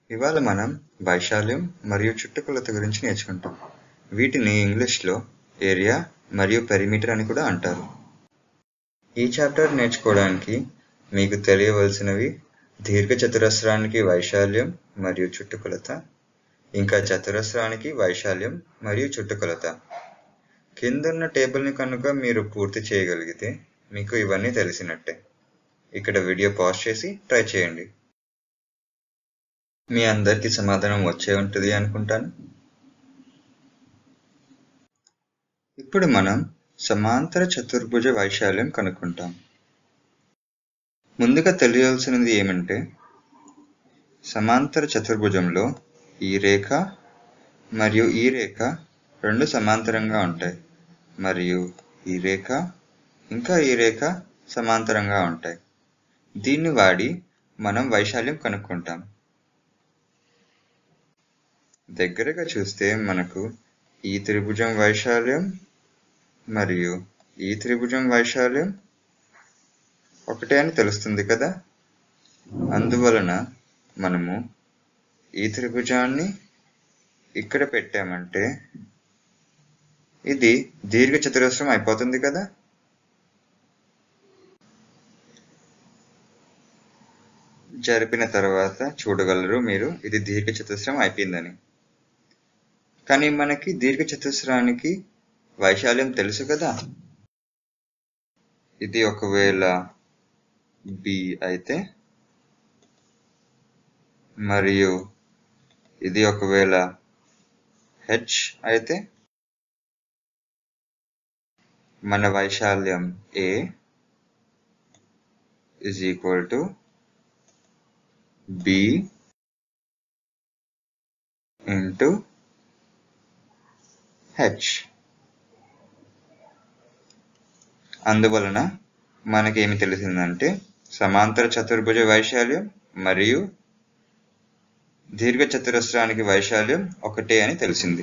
ఇవాళ మనం వైశాల్యం మరియు చుట్టుకొలత గురించి నేర్చుకుంటాం వీటిని ఇంగ్లీష్లో ఏరియా మరియు పెరిమీటర్ అని కూడా అంటారు ఈ చాప్టర్ నేర్చుకోవడానికి మీకు తెలియవలసినవి దీర్ఘచతురస్రానికి వైశాల్యం మరియు చుట్టుకొలత ఇంకా చతురస్రానికి వైశాల్యం మరియు చుట్టుకొలత కిందున్న టేబుల్ని కనుక మీరు పూర్తి చేయగలిగితే మీకు ఇవన్నీ తెలిసినట్టే ఇక్కడ వీడియో పాజ్ చేసి ట్రై చేయండి మీ అందరికీ సమాధానం వచ్చే ఉంటుంది అనుకుంటాను ఇప్పుడు మనం సమాంతర చతుర్భుజ వైశాల్యం కనుక్కుంటాం ముందుగా తెలియాల్సినది ఏమంటే సమాంతర చతుర్భుజంలో ఈ రేఖ మరియు ఈ రేఖ రెండు సమాంతరంగా ఉంటాయి మరియు ఈ రేఖ ఇంకా ఈ రేఖ సమాంతరంగా ఉంటాయి దీన్ని వాడి మనం వైశాల్యం కనుక్కుంటాం దగ్గరగా చూస్తే మనకు ఈ త్రిభుజం వైశాల్యం మరియు ఈ త్రిభుజం వైశాల్యం ఒకటే అని తెలుస్తుంది కదా అందువలన మనము ఈ త్రిభుజాన్ని ఇక్కడ పెట్టామంటే ఇది దీర్ఘ చతురస్రం అయిపోతుంది కదా జరిపిన తర్వాత చూడగలరు మీరు ఇది దీర్ఘ చతురస్రం అయిపోయిందని కానీ మనకి దీర్ఘ చతురస్రానికి వైశాల్యం తెలుసు కదా ఇది ఒకవేళ బి అయితే మరియు ఇది ఒకవేళ హెచ్ అయితే మన వైశాల్యం A is equal to B into H అందువలన మనకేమి తెలిసిందంటే సమాంతర చతుర్భుజ వైశాల్యం మరియు దీర్ఘ చతురస్రానికి వైశాల్యం ఒకటే అని తెలిసింది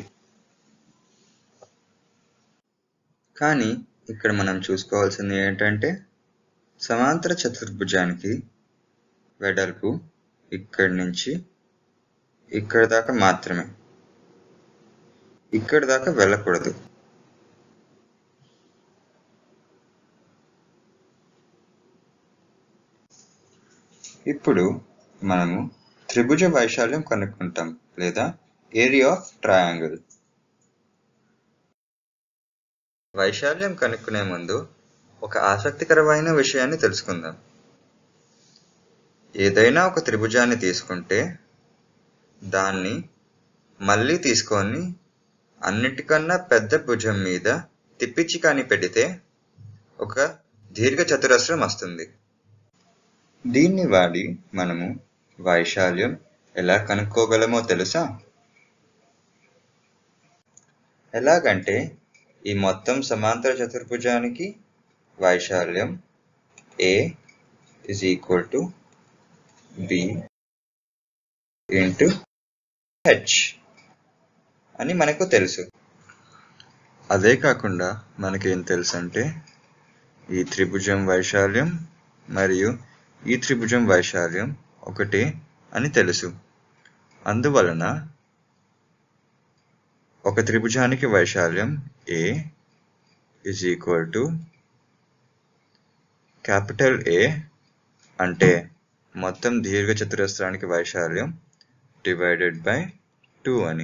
కానీ ఇక్కడ మనం చూసుకోవాల్సింది ఏంటంటే సమాంతర చతుర్భుజానికి వెడల్పు ఇక్కడి నుంచి ఇక్కడ దాకా మాత్రమే ఇక్కడ దాకా వెళ్ళకూడదు ఇప్పుడు మనము త్రిభుజ వైశాల్యం కనుక్కుంటాం లేదా ఏరియా ఆఫ్ ట్రయాంగిల్ వైశాల్యం కనుక్కునే ముందు ఒక ఆసక్తికరమైన విషయాన్ని తెలుసుకుందాం ఏదైనా ఒక త్రిభుజాన్ని తీసుకుంటే దాన్ని మళ్ళీ తీసుకొని అన్నిటికన్నా పెద్ద భుజం మీద తిప్పిచ్చి కాని పెడితే ఒక దీర్ఘ చతురస్రం వస్తుంది దీన్ని వాడి మనము వైశాల్యం ఎలా కనుక్కోగలమో తెలుసా ఎలాగంటే ఈ మొత్తం సమాంతర చతుర్భుజానికి వైశాల్యం A is equal to B into H అని మనకు తెలుసు అదే కాకుండా మనకేం తెలుసు అంటే ఈ త్రిభుజం వైశాల్యం మరియు ఈ త్రిభుజం వైశాల్యం ఒకటే అని తెలుసు అందువలన ఒక త్రిభుజానికి వైశాల్యం A is equal to capital A అంటే మొత్తం దీర్ఘ చతురస్రానికి వైశాల్యం డివైడెడ్ బై టూ అని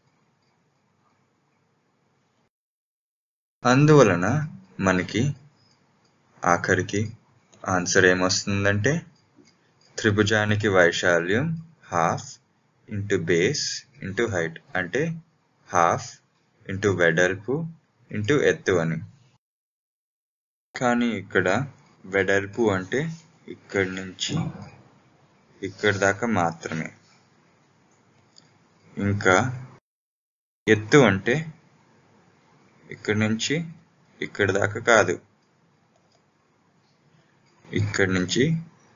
అందువలన మనకి ఆఖరికి ఆన్సర్ ఏమొస్తుందంటే త్రిభుజానికి వైశాల్యం half into base into height అంటే హాఫ్ ఇంటూ వెడల్పు ఇంటూ ఎత్తు అని కానీ ఇక్కడ వెడల్పు అంటే ఇక్కడి నుంచి ఇక్కడి దాకా మాత్రమే ఇంకా ఎత్తు అంటే ఇక్కడి నుంచి ఇక్కడి దాకా కాదు ఇక్కడి నుంచి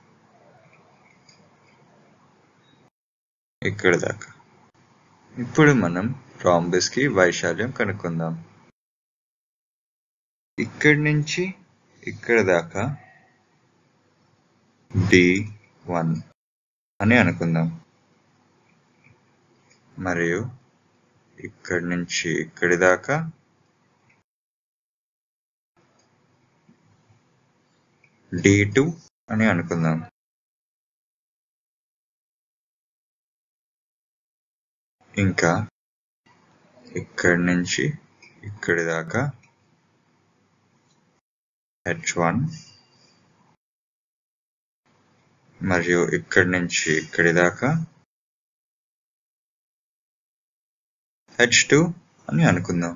ఇక్కడి దాకా ఇప్పుడు మనం రాంబస్కి వైశాల్యం కనుక్కుందాం ఇక్కడి నుంచి ఇక్కడ దాకా డి వన్ అని అనుకుందాం మరియు ఇక్కడి నుంచి ఇక్కడి దాకా డి టూ అని అనుకుందాం ఇంకా ఇక్కడి నుంచి ఇక్కడి దాకా హెచ్ వన్ మరియు ఇక్కడి నుంచి ఇక్కడి దాకా హెచ్ టూ అని అనుకుందాం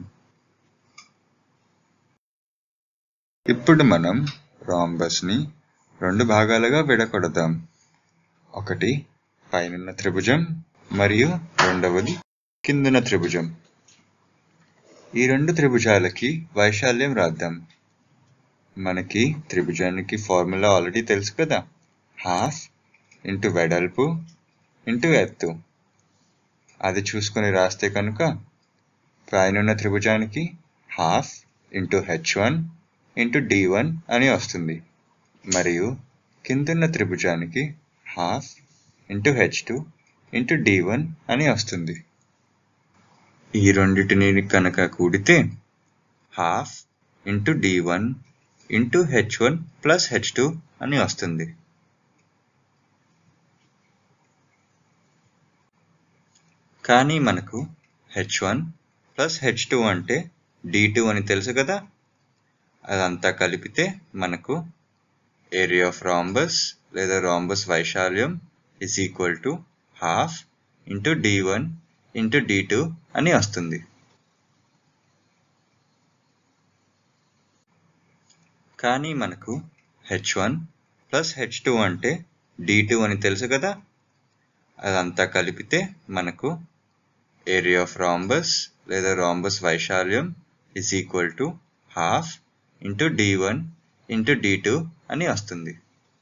ఇప్పుడు మనం రాంబస్ని రెండు భాగాలుగా విడగొడదాం ఒకటి పైనున్న త్రిభుజం మరియు రెండవది కిందున్న త్రిభుజం ఈ రెండు త్రిభుజాలకి వైశాల్యం రాద్దాం మనకి త్రిభుజానికి ఫార్ములా ఆల్రెడీ తెలుసు కదా హాఫ్ ఇంటూ వెడల్పు ఇంటూ ఎత్తు అది చూసుకొని రాస్తే కనుక పైనున్న త్రిభుజానికి half into H one into D one అని వస్తుంది మరియు కిందున్న త్రిభుజానికి half into H two into D one అని వస్తుంది ఈ రెండింటిని కనుక కూడితే half into D one into H one plus H two అని వస్తుంది కానీ మనకు H one plus H two అంటే డి టూ అని తెలుసు కదా అదంతా కలిపితే మనకు ఏరియా ఆఫ్ రాంబస్ లేదా రాంబస్ వైశాల్యం is equal to half into D one into D two అని వస్తుంది కానీ మనకు H one plus H two అంటే డి టూ అని తెలుసు కదా అదంతా కలిపితే మనకు ఏరియా ఆఫ్ రాంబస్ లేదా రాంబస్ వైశాల్యం is equal to half into D one into D two అని వస్తుంది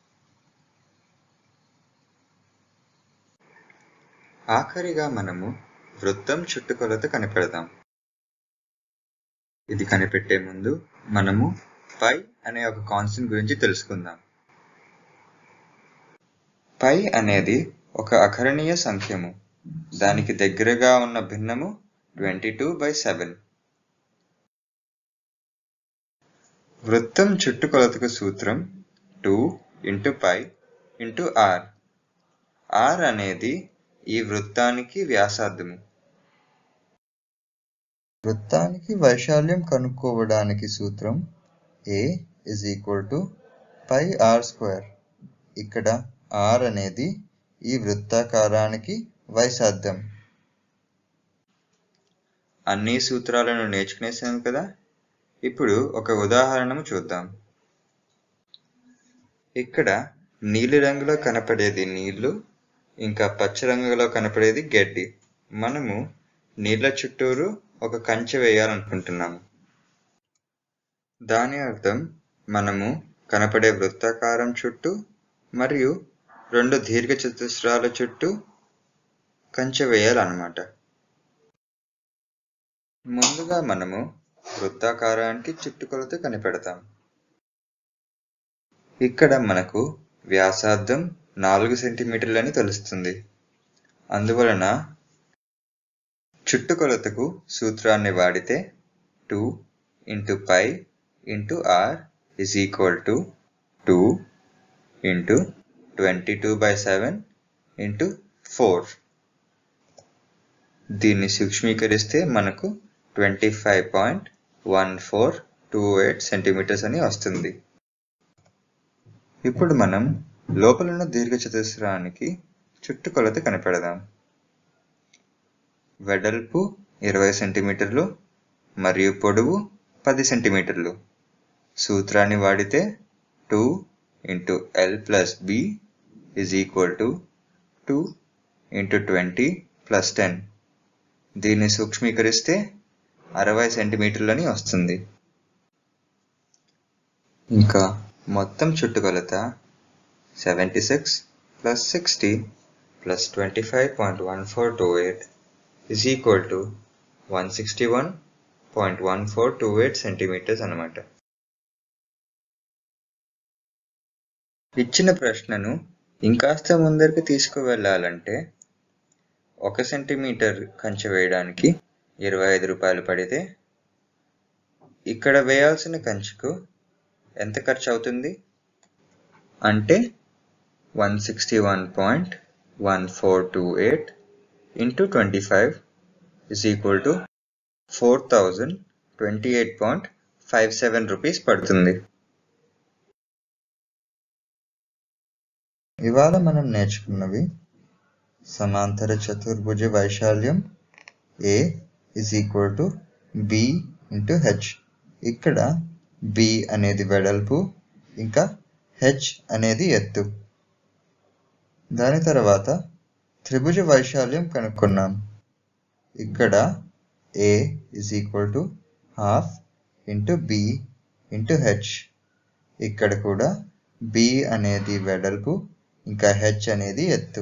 ఆఖరిగా మనము వృత్తం చుట్టుకొలత కనిపెడదాం ఇది కనిపెట్టే ముందు మనము పై అనే ఒక కాన్స్టెంట్ గురించి తెలుసుకుందాం పై అనేది ఒక అకరణీయ సంఖ్యము దానికి దగ్గరగా ఉన్న భిన్నము ట్వంటీ టూ బై సెవెన్ వృత్తం చుట్టుకొలతకు సూత్రం two into pi into R R అనేది ఈ వృత్తానికి వ్యాసార్థము వృత్తానికి వైశాల్యం కనుక్కోవడానికి సూత్రం A is equal to pi R square ఇక్కడ ఆర్ అనేది ఈ వృత్తాకారానికి వైశాద్యం అన్ని సూత్రాలను నేర్చుకునేసాను కదా ఇప్పుడు ఒక ఉదాహరణము చూద్దాం ఇక్కడ నీలి రంగులో కనపడేది నీళ్లు ఇంకా పచ్చ రంగులో కనపడేది గడ్డి మనము నీళ్ళ చుట్టూరు ఒక కంచె వేయాలనుకుంటున్నాము దాని అర్థం మనము కనపడే వృత్తాకారం చుట్టూ మరియు రెండు దీర్ఘ చతుస్రాల చుట్టూ కంచె వేయాలన్నమాట ముందుగా మనము వృత్తాకారానికి చుట్టుకొలత కనిపెడతాం ఇక్కడ మనకు వ్యాసార్థం నాలుగు సెంటీమీటర్లని తెలుస్తుంది అందువలన చుట్టుకొలతకు సూత్రాన్ని వాడితే two into pi into R is equal to two into twenty two by seven into four దీన్ని సూక్ష్మీకరిస్తే మనకు twenty five point one four two eight centimetres అని వస్తుంది ఇప్పుడు మనం లోపలున్న దీర్ఘచతుస్రానికి చుట్టుకొలత కనిపెడదాం వెడల్పు ఇరవై సెంటీమీటర్లు మరియు పొడవు పది సెంటీమీటర్లు సూత్రాన్ని వాడితే two into L plus B is equal to two into twenty plus ten దీన్ని సూక్ష్మీకరిస్తే అరవై సెంటీమీటర్లని వస్తుంది ఇంకా మొత్తం చుట్టుకొలత seventy six plus sixty plus twenty five point one four two eight is equal to one sixty one point one four two eight centimetres అనమాట ఇచ్చిన ప్రశ్నను ఇంకాస్త ముందరికి తీసుకువెళ్ళాలంటే ఒక సెంటీమీటర్ కంచె వేయడానికి ఇరవై ఐదు రూపాయలు పడితే ఇక్కడ వేయాల్సిన కంచెకు ఎంత ఖర్చు అవుతుంది అంటే one sixty one point one four two eight into twenty five is equal to four thousand twenty eight point five seven rupees పడుతుంది ఇవాళ మనం నేర్చుకున్నవి సమాంతర చతుర్భుజ వైశాల్యం A is equal to B into H ఇక్కడ బి అనేది వెడల్పు ఇంకా హెచ్ అనేది ఎత్తు దాని తర్వాత త్రిభుజ వైశాల్యం కనుక్కున్నాం ఇక్కడ A is equal to half into B into H ఇక్కడ కూడా బి అనేది వెడల్పు ఇంకా హెచ్ అనేది ఎత్తు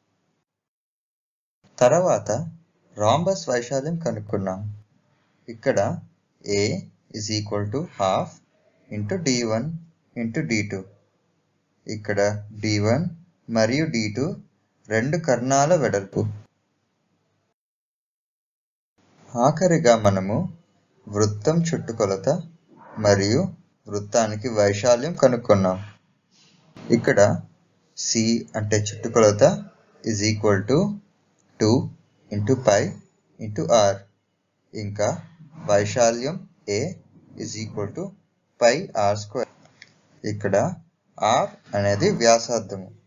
తర్వాత రాంబస్ వైశాల్యం కనుక్కున్నాం ఇక్కడ A is equal to half into D one into D two ఇక్కడ డి వన్ మరియు డి టూ రెండు కర్ణాల వెడల్పు ఆఖరిగా మనము వృత్తం చుట్టుకొలత మరియు వృత్తానికి వైశాల్యం కనుక్కున్నాం ఇక్కడ సి అంటే చుట్టుకొలత is equal to two into pi into R ఇంకా వైశాల్యం A is equal to pi R square ఇక్కడ ఆర్ అనేది వ్యాసార్థము